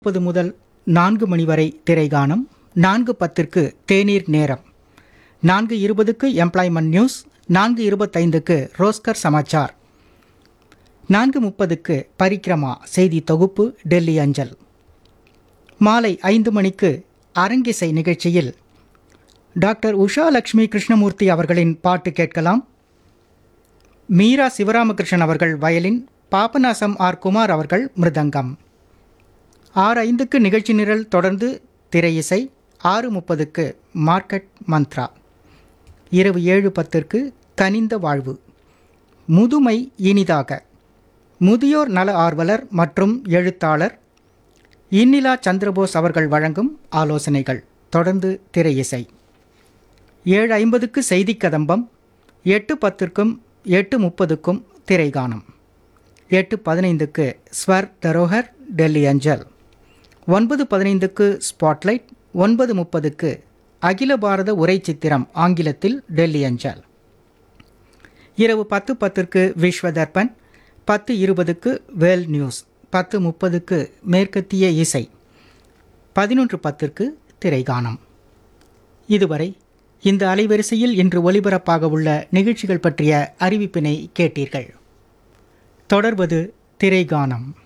முப்பது முதல் நான்கு மணி வரை திரைகானம் நான்கு பத்திற்கு தேநீர் நேரம் நான்கு இருபதுக்கு எம்ப்ளாய்மெண்ட் நியூஸ் நான்கு இருபத்தைந்துக்கு ரோஸ்கர் சமாச்சார் நான்கு முப்பதுக்கு பரிக்ரமா செய்தி தொகுப்பு டெல்லி அஞ்சல் மாலை ஐந்து மணிக்கு அரங்கிசை நிகழ்ச்சியில் டாக்டர் உஷா லக்ஷ்மி கிருஷ்ணமூர்த்தி அவர்களின் பாட்டு கேட்கலாம் மீரா சிவராமகிருஷ்ணன் அவர்கள் வயலின் பாபநாசம் ஆர் குமார் அவர்கள் மிருதங்கம் ஆறு ஐந்துக்கு நிகழ்ச்சி நிரல் தொடர்ந்து திரையிசை ஆறு முப்பதுக்கு மார்க்கெட் மந்த்ரா இரவு ஏழு பத்திற்கு கனிந்த வாழ்வு முதுமை இனிதாக முதியோர் நல ஆர்வலர் மற்றும் எழுத்தாளர் இன்னிலா சந்திரபோஸ் அவர்கள் வழங்கும் ஆலோசனைகள் தொடர்ந்து திரையிசை ஏழு ஐம்பதுக்கு செய்தி கதம்பம் எட்டு பத்திற்கும் எட்டு முப்பதுக்கும் திரைகானம் எட்டு பதினைந்துக்கு ஸ்வர் தரோஹர் டெல்லி அஞ்சல் ஒன்பது பதினைந்துக்கு ஸ்பாட்லைட் ஒன்பது முப்பதுக்கு அகில பாரத உரை சித்திரம் ஆங்கிலத்தில் டெல்லி அஞ்சல் இரவு பத்து பத்திற்கு விஸ்வ தர்பன் பத்து இருபதுக்கு வேல் நியூஸ் பத்து முப்பதுக்கு மேற்கத்திய இசை பதினொன்று பத்திற்கு திரைகானம் இதுவரை இந்த அலைவரிசையில் இன்று ஒலிபரப்பாக உள்ள நிகழ்ச்சிகள் பற்றிய அறிவிப்பினை கேட்டீர்கள் தொடர்வது திரைகானம்